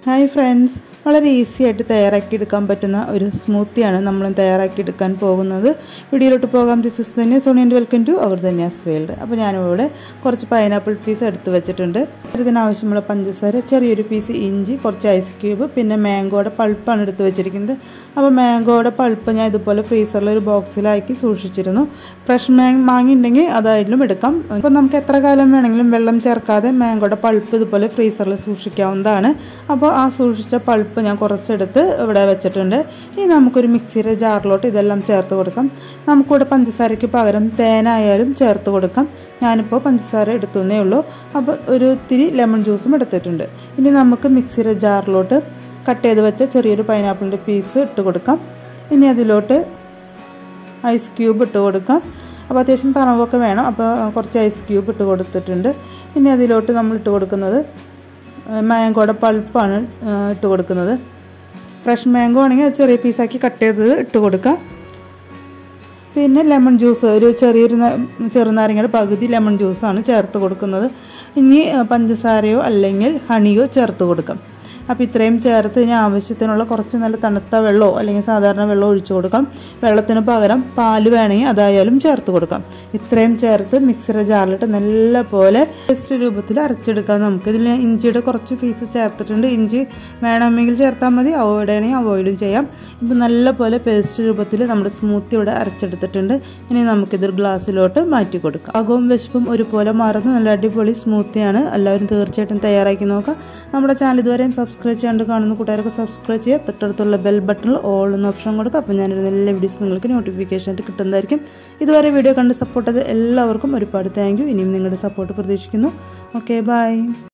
hi friends വളരെ easy ആയിട്ട് തയ്യാറാക്കി എടുക്കാൻ പറ്റുന്ന ഒരു സ്മൂത്തിയാണ് നമ്മൾ തയ്യാറാക്കി എടുക്കാൻ പോകുന്നത് വീഡിയോയിലോട്ട് പോകാം ദിസ് ഇസ് തന്നെ Soni and welcome to our Dhanya's world അപ്പോൾ ഞാനിവിടെ കുറച്ച് പൈനാപ്പിൾ പീസ് എടുത്ത് വെച്ചിട്ടുണ്ട് ഇതിനാവശ്യമുള്ള പഞ്ചസാര ചെറിയൊരു പീസ് ഇഞ്ചി കുറച്ച് ഐസ് ക്യൂബ് പിന്നെ മാംഗോയുടെ പൾപ്പാണ് എടുത്ത് വെച്ചിരിക്കുന്നത് അപ്പോൾ മാംഗോയുടെ പൾപ്പ് ഞാൻ ഇതുപോലെ ഫ്രീസറിൽ ഒരു ബോക്സിലാക്കി സൂക്ഷിച്ചിരുന്നു ഫ്രഷ് മാങ് മാങ്ങ ഉണ്ടെങ്കിൽ അതായാലും എടുക്കാം അപ്പോൾ നമുക്ക് എത്ര കാലം വേണമെങ്കിലും വെള്ളം ചേർക്കാതെ മാംഗോയുടെ പൾപ്പ് ഇതുപോലെ ഫ്രീസറിൽ സൂക്ഷിക്കാവുന്നതാണ് അപ്പോൾ ആ സൂക്ഷിച്ച പൾപ്പ് ഞാൻ കുറച്ചെടുത്ത് ഇവിടെ വെച്ചിട്ടുണ്ട് ഇനി നമുക്കൊരു മിക്സിയുടെ ജാറിലോട്ട് ഇതെല്ലാം ചേർത്ത് കൊടുക്കാം നമുക്കിവിടെ പഞ്ചസാരയ്ക്ക് പകരം തേനായാലും ചേർത്ത് കൊടുക്കാം ഞാനിപ്പോൾ പഞ്ചസാര എടുത്തുന്നേ ഉള്ളൂ അപ്പോൾ ഒരു ഇത്തിരി ലെമൺ ജ്യൂസും എടുത്തിട്ടുണ്ട് ഇനി നമുക്ക് മിക്സിയുടെ ജാറിലോട്ട് കട്ട് ചെയ്ത് വെച്ച ചെറിയൊരു പൈനാപ്പിളിൻ്റെ പീസ് ഇട്ട് കൊടുക്കാം ഇനി അതിലോട്ട് ഐസ് ക്യൂബ് ഇട്ട് കൊടുക്കാം അപ്പോൾ അത്യാവശ്യം തണവൊക്കെ വേണം അപ്പോൾ കുറച്ച് ഐസ് ക്യൂബ് ഇട്ട് കൊടുത്തിട്ടുണ്ട് ഇനി അതിലോട്ട് നമ്മൾ ഇട്ട് കൊടുക്കുന്നത് മാങ്കോയുടെ പൾപ്പാണ് ഇട്ട് കൊടുക്കുന്നത് ഫ്രഷ് മാങ്കോ ആണെങ്കിൽ അത് ചെറിയ പീസാക്കി കട്ട് ചെയ്തത് ഇട്ട് കൊടുക്കുക പിന്നെ ലെമൺ ജ്യൂസ് ഒരു ചെറിയൊരു ചെറുനാരങ്ങയുടെ പകുതി ലെമൺ ജ്യൂസാണ് ചേർത്ത് കൊടുക്കുന്നത് ഇനി പഞ്ചസാരയോ അല്ലെങ്കിൽ ഹണിയോ ചേർത്ത് കൊടുക്കാം അപ്പോൾ ഇത്രയും ചേർത്ത് ഇനി ആവശ്യത്തിനുള്ള കുറച്ച് നല്ല തണുത്ത വെള്ളമോ അല്ലെങ്കിൽ സാധാരണ വെള്ളം ഒഴിച്ചു കൊടുക്കാം വെള്ളത്തിന് പകരം പാല് വേണമെങ്കിൽ അതായാലും ചേർത്ത് കൊടുക്കാം ഇത്രയും ചേർത്ത് മിക്സിയുടെ ജാറിലിട്ട് നല്ല പോലെ പേസ്റ്റ് രൂപത്തിൽ അരച്ചെടുക്കാം നമുക്ക് ഇതിൽ ഇഞ്ചിയുടെ കുറച്ച് പീസ് ചേർത്തിട്ടുണ്ട് ഇഞ്ചി വേണമെങ്കിൽ ചേർത്താൽ മതി അവോയ്ഡ് ചെയ്യണമെങ്കിൽ അവോയ്ഡും ചെയ്യാം ഇപ്പം നല്ല പോലെ പേസ്റ്റ് രൂപത്തിൽ നമ്മുടെ സ്മൂത്തി ഇവിടെ അരച്ചെടുത്തിട്ടുണ്ട് ഇനി നമുക്കിതൊരു ഗ്ലാസ്സിലോട്ട് മാറ്റി കൊടുക്കാം അകവും വിശപ്പും ഒരുപോലെ മാറുന്ന നല്ല അടിപൊളി സ്മൂത്തിയാണ് എല്ലാവരും തീർച്ചയായിട്ടും തയ്യാറാക്കി നോക്കാം നമ്മുടെ ചാനൽ ഇതുവരെയും സബ്സ്ക്രൈബ് ചെയ്യാണ്ട് കാണുന്ന കൂട്ടുകാരൊക്കെ സബ്സ്ക്രൈബ് ചെയ്യുക തൊട്ടടുത്തുള്ള ബെൽ ബട്ടണിൽ ഓൾ എന്ന ഓപ്ഷൻ കൊടുക്കുക അപ്പോൾ ഞാനൊരു നല്ല വീഡിയോസ് നിങ്ങൾക്ക് നോട്ടിഫിക്കേഷൻ ആയിട്ട് കിട്ടുന്നതായിരിക്കും ഇതുവരെ വീഡിയോ കണ്ട് സപ്പോർട്ട് ചെയ്ത് എല്ലാവർക്കും ഒരുപാട് താങ്ക് യു ഇനിയും നിങ്ങളുടെ സപ്പോർട്ട് പ്രതീക്ഷിക്കുന്നു ഓക്കെ ബൈ